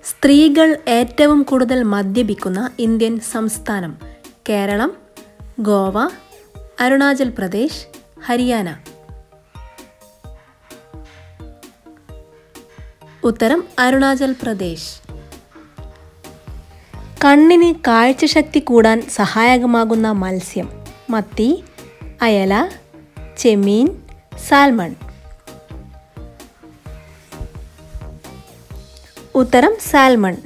സ്ത്രീകൾ ഏറ്റവും കൂടുതൽ മദ്യപിക്കുന്ന ഇന്ത്യൻ സംസ്ഥാനം കേരളം ഗോവ അരുണാചൽ പ്രദേശ് ഹരിയാന ഉത്തരം അരുണാചൽ പ്രദേശ് കണ്ണിന് കാഴ്ചശക്തി കൂടാൻ സഹായകമാകുന്ന മത്സ്യം മത്തി അയല ചെമ്മീൻ സാൽമൺ ഉത്തരം സാൽമൺ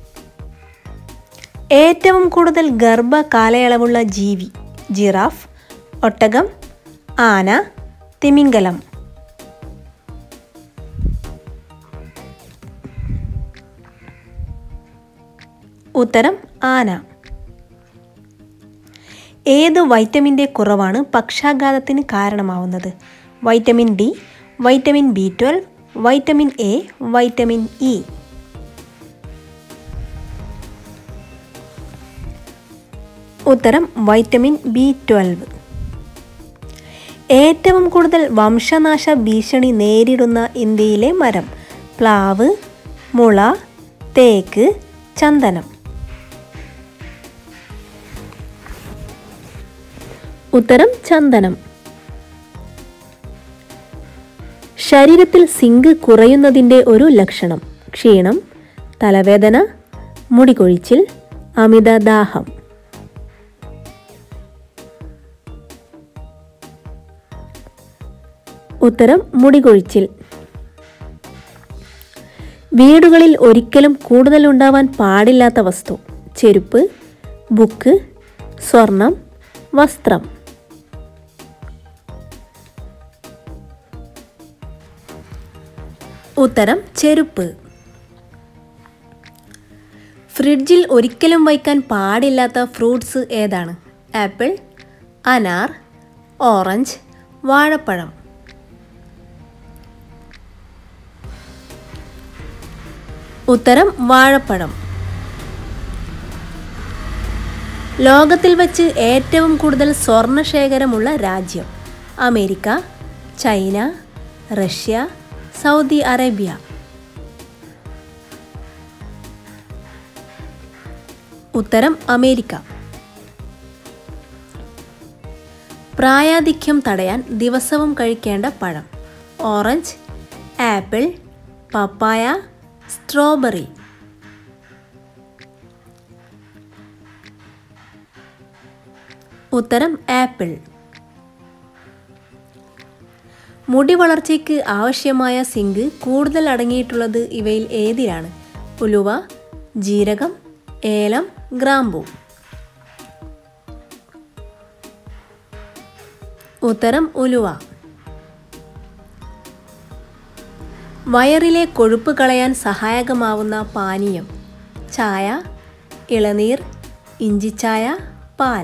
ഏറ്റവും കൂടുതൽ ഗർഭ കാലയളവുള്ള ജീവി ജിറാഫ് ഒട്ടകം ആന തിമിംഗലം ഉത്തരം ആന ഏത് വൈറ്റമിൻ്റെ കുറവാണ് പക്ഷാഘാതത്തിന് കാരണമാവുന്നത് vitamin D vitamin B twelve vitamin A vitamin E ഉത്തരം വൈറ്റമിൻ ബി ട്വൽവ് ഏറ്റവും കൂടുതൽ വംശനാശ ഭീഷണി നേരിടുന്ന ഇന്ത്യയിലെ മരം പ്ലാവ് മുള തേക്ക് ചന്ദനം ഉത്തരം ചന്ദനം ശരീരത്തിൽ സിങ്ക് കുറയുന്നതിൻ്റെ ഒരു ലക്ഷണം ക്ഷീണം തലവേദന മുടികൊഴിച്ചിൽ അമിതദാഹം ഉത്തരം മുടികൊഴിച്ചിൽ വീടുകളിൽ ഒരിക്കലും കൂടുതൽ ഉണ്ടാവാൻ പാടില്ലാത്ത വസ്തു ചെരുപ്പ് ബുക്ക് സ്വർണം വസ്ത്രം ഉത്തരം ചെരുപ്പ് ഫ്രിഡ്ജിൽ ഒരിക്കലും വയ്ക്കാൻ പാടില്ലാത്ത ഫ്രൂട്ട്സ് ഏതാണ് ആപ്പിൾ അനാർ ഓറഞ്ച് വാഴപ്പഴം ഉത്തരം വാഴപ്പഴം ലോകത്തിൽ വച്ച് ഏറ്റവും കൂടുതൽ സ്വർണശേഖരമുള്ള രാജ്യം America China Russia Saudi Arabia ഉത്തരം അമേരിക്ക പ്രായാധിക്യം തടയാൻ ദിവസവും കഴിക്കേണ്ട പഴം ഓറഞ്ച് ആപ്പിൾ പപ്പായ സ്ട്രോബെറി ഉത്തരം ആപ്പിൾ മുടി വളർച്ചയ്ക്ക് ആവശ്യമായ സിങ്ക് കൂടുതൽ അടങ്ങിയിട്ടുള്ളത് ഇവയിൽ ഏതിലാണ് ഉലുവ ജീരകം ഏലം ഗ്രാമ്പൂ ഉത്തരം ഉലുവ വയറിലെ കൊഴുപ്പ് കളയാൻ സഹായകമാവുന്ന പാനീയം ചായ ഇളനീർ ഇഞ്ചിച്ചായ പാൽ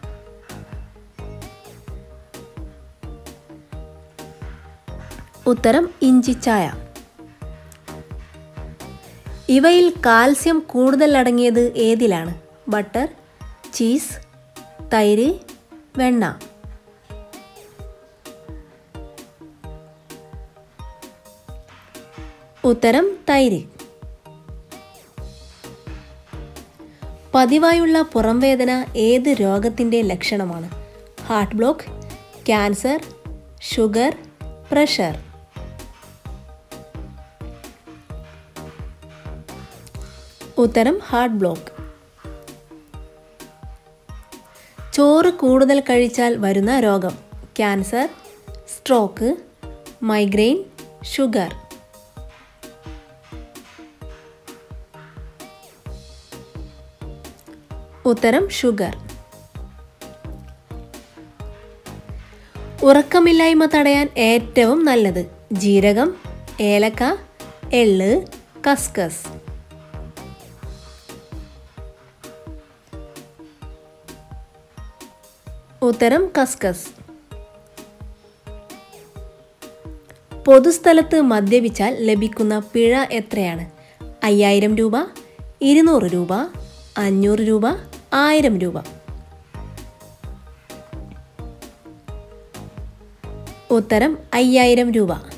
ഉത്തരം ഇഞ്ചിച്ചായ ഇവയിൽ കാൽസ്യം കൂടുതൽ അടങ്ങിയത് ഏതിലാണ് ബട്ടർ ചീസ് തൈര് വെണ്ണ ഉത്തരം തൈര് പതിവായുള്ള പുറംവേദന ഏത് രോഗത്തിൻ്റെ ലക്ഷണമാണ് heart block cancer sugar pressure ഉത്തരം ഹാർട്ട് ബ്ലോക്ക് ചോറ് കൂടുതൽ കഴിച്ചാൽ വരുന്ന രോഗം ക്യാൻസർ സ്ട്രോക്ക് മൈഗ്രെയിൻ ഷുഗർ ഉത്തരം ഷുഗർ ഉറക്കമില്ലായ്മ തടയാൻ ഏറ്റവും നല്ലത് ജീരകം ഏലക്ക എള്ള് കസ്കസ് ഉത്തരം കസ്കസ് പൊതുസ്ഥലത്ത് മദ്യപിച്ചാൽ ലഭിക്കുന്ന പിഴ എത്രയാണ് അയ്യായിരം രൂപ ഇരുന്നൂറ് രൂപ അഞ്ഞൂറ് രൂപ ആയിരം രൂപ ഉത്തരം അയ്യായിരം രൂപ